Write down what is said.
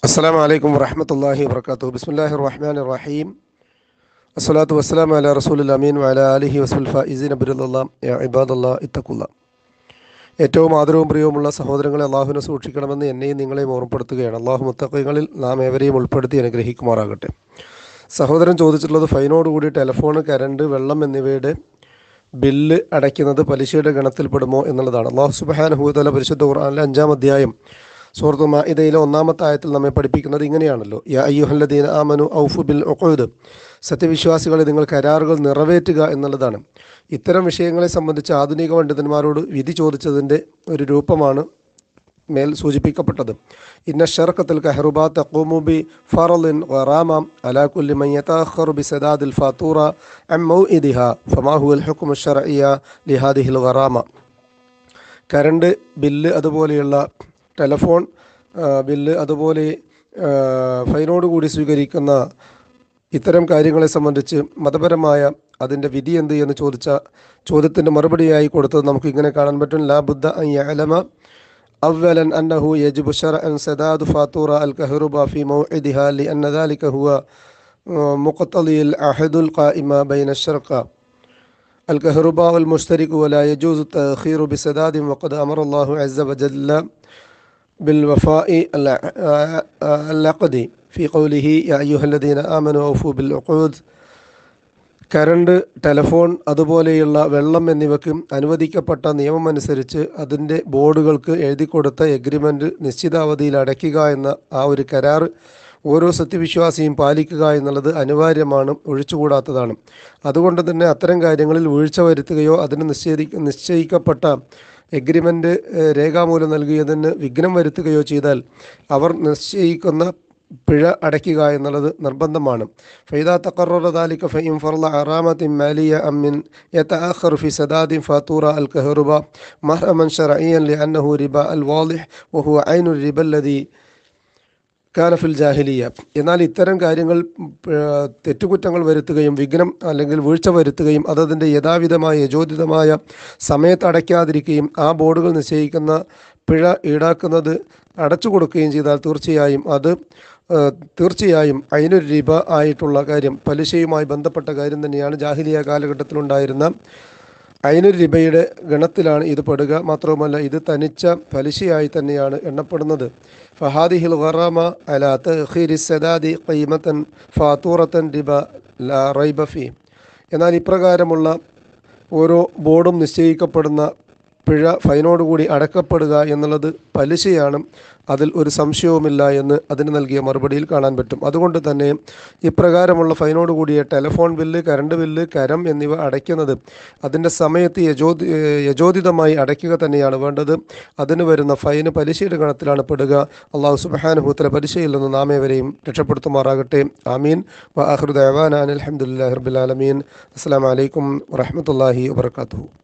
അസ്സാം വലൈക്കും വറഹമത്തല്ലാഹി വർക്കാത്തു ബിസ്മില്ലാഹി റഹ്മാൻ റഹീം അസ്സലാത്തു വസ്സലാം അല റസൂൽ അമീൻ വല അലിഹി വസ്ഫുൽ ഫൈസീൻ അബുല്ലാ ഇബാദല്ലാ ഇത്തക്കുള്ള ഏറ്റവും ആദരവും പ്രിയവുമുള്ള സഹോദരങ്ങളെ അള്ളാഹുവിനെ സൂക്ഷിക്കണമെന്ന് എന്നെയും നിങ്ങളെയും ഓർമ്മപ്പെടുത്തുകയാണ് അള്ളാഹു മുത്തക്കങ്ങളിൽ നാം ഏവരെയും ഉൾപ്പെടുത്തി അനുഗ്രഹിക്കുമാറാകട്ടെ സഹോദരൻ ചോദിച്ചിട്ടുള്ളത് ഫൈനോടുകൂടി ടെലിഫോൺ കരണ്ട് വെള്ളം എന്നിവയുടെ ബില്ല് അടയ്ക്കുന്നത് പലിശയുടെ ഗണത്തിൽപ്പെടുമോ എന്നുള്ളതാണ് അള്ളാഹു സുബാനഹൂതല പരിശുദ്ധ ഖുർആാനിലെ അഞ്ചാം അധ്യായം സുഹൃത്തു മാഇദയിലെ ഒന്നാമത്തെ ആയത്തിൽ നമ്മെ പഠിപ്പിക്കുന്നത് ഇങ്ങനെയാണല്ലോ യാ അയ്യുഹല്ലദീന ആമനു ഔഫു ബിൽ ഒഖൂദ് സത്യവിശ്വാസികളെ നിങ്ങൾ കരാറുകൾ നിറവേറ്റുക എന്നുള്ളതാണ് ഇത്തരം വിഷയങ്ങളെ സംബന്ധിച്ച് ആധുനിക പണ്ഡിതന്മാരോട് വിധി ചോദിച്ചതിൻ്റെ ഒരു രൂപമാണ് മേൽ സൂചിപ്പിക്കപ്പെട്ടത് ഇന്ന ഷർക്കത്തിൽ കഹറുബ തഖൂമു ബി ഫറലിൻ ഖറാമ അലാ കുല്ലി മൻ യതഅഖറു ബി സദാദിൽ ഫാത്തൂറ അം മൗഇദിഹ ഫമാ ഹുവൽ ഹുക്മു ശർഇയ ലിഹാദിഹിൽ ഖറാമ കറണ്ട് ബില്ല് അതുപോലെയുള്ള ടെലഫോൺ ആ, ബില്ല് അതുപോലെ ആ, ഫൈനോട് കൂടി സ്വീകരിക്കുന്ന ഇത്തരം കാര്യങ്ങളെ സംബന്ധിച്ച് മതപരമായ അതിൻ്റെ വിധി എന്ത് എന്ന് ചോദിച്ച ചോദ്യത്തിൻ്റെ മറുപടിയായി കൊടുത്തത് നമുക്ക് ഇങ്ങനെ കാണാൻ പറ്റും ലാ ബുദ്ധ അൻ യഅലമ أولا أنه يجب شرعا سداد فاتورة الكهرباء في موعدها لأن ذلك هو آه، مقتضي العهد القائم بين الشركاء الكهرباء والمشترك ولا يجوز التأخير بسداد وقد أمر الله عز وجل بالوفاء الع- آه، آه، العقد في قوله يا أيها الذين آمنوا أوفوا بالعقود കറണ്ട് ടെലഫോൺ അതുപോലെയുള്ള വെള്ളം എന്നിവയ്ക്ക് അനുവദിക്കപ്പെട്ട നിയമമനുസരിച്ച് അതിൻ്റെ ബോർഡുകൾക്ക് എഴുതി കൊടുത്ത എഗ്രിമെൻ്റ് നിശ്ചിത അവധിയിൽ അടയ്ക്കുക എന്ന ആ ഒരു കരാർ ഓരോ സത്യവിശ്വാസിയും പാലിക്കുക എന്നുള്ളത് അനിവാര്യമാണ് ഒഴിച്ചുകൂടാത്തതാണ് അതുകൊണ്ട് തന്നെ അത്തരം കാര്യങ്ങളിൽ വീഴ്ച വരുത്തുകയോ അതിന് നിശ്ചയി നിശ്ചയിക്കപ്പെട്ട എഗ്രിമെൻ്റ് രേഖാമൂലം നൽകിയതിന് വിഘ്നം വരുത്തുകയോ ചെയ്താൽ അവർ നിശ്ചയിക്കുന്ന പിഴ അടയ്ക്കുക എന്നുള്ളത് നിർബന്ധമാണ് ഫൈദ തക്കററ ദാലിക ഫൈം ഫർള അറാമത്തിൻ മാലിയ അമ്മിൻ യതഅഖർ ഫി സദാദിൻ ഫാത്തൂറ അൽ കഹറുബ മഹ്റമൻ ശർഇയൻ ലിഅന്നഹു റിബ അൽ വാളിഹ് വഹുവ ഐനു റിബ അല്ലദി കാനഫിൽ ജാഹിലിയ എന്നാൽ ഇത്തരം കാര്യങ്ങൾ ഏർ, തെറ്റുകുറ്റങ്ങൾ വരുത്തുകയും വിഘ്നം അല്ലെങ്കിൽ വീഴ്ച വരുത്തുകയും അതതിൻ്റെ യഥാവിധമായ യജോദിതമായ സമയത്ത് അടയ്ക്കാതിരിക്കുകയും ആ ബോർഡുകൾ നിശ്ചയിക്കുന്ന പിഴ ഈടാക്കുന്നത് അടച്ചു കൊടുക്കുകയും ചെയ്താൽ തീർച്ചയായും അത് ഏർ, തീർച്ചയായും അതിനൊരു റിബ ആയിട്ടുള്ള കാര്യം പലിശയുമായി ബന്ധപ്പെട്ട കാര്യം തന്നെയാണ് ജാഹിലിയ കാലഘട്ടത്തിലുണ്ടായിരുന്ന അയിനൊരു റിബയുടെ ഗണത്തിലാണ് ഇത് പെടുക മാത്രവുമല്ല ഇത് തനിച്ച പലിശയായി തന്നെയാണ് എണ്ണപ്പെടുന്നത് ഫഹാദിഹിൽ ഖറാമ അല തഖീരി സദാദി ഖീമത്തൻ ഫാത്തൂറത്തൻ റിബ ലാ റൈബ ഫി എന്നാൽ ഇപ്രകാരമുള്ള ഓരോ ബോർഡും നിശ്ചയിക്കപ്പെടുന്ന പിഴ ഫൈനോടുകൂടി അടക്കപ്പെടുക എന്നുള്ളത് പലിശയാണ് അതിൽ ഒരു സംശയവുമില്ല എന്ന് അതിന് നൽകിയ മറുപടിയിൽ കാണാൻ പറ്റും അതുകൊണ്ട് തന്നെ ഇപ്രകാരമുള്ള ഫൈനോട് കൂടിയ ടെലിഫോൺ ബില്ല് കറണ്ട് ബില്ല് കരം എന്നിവ അടയ്ക്കുന്നത് അതിൻ്റെ സമയത്ത് യജോതി യജോദിതമായി അടയ്ക്കുക തന്നെയാണ് വേണ്ടത് അതിന് വരുന്ന ഫൈന് പലിശയുടെ ഗണത്തിലാണ് പെടുക അള്ളാഹു സുബാനുഭൂത്തല പലിശയിൽ നിന്ന് നാം ഏവരെയും രക്ഷപ്പെടുത്തുമാറാകട്ടെ ആമീൻ വ അഹ്റുദ് അവാൻ അലഹമുല്ലാ റബുലാലമീൻ അസ്സാം വലൈക്കും വറഹമത്തല്ലാഹി വാത്തു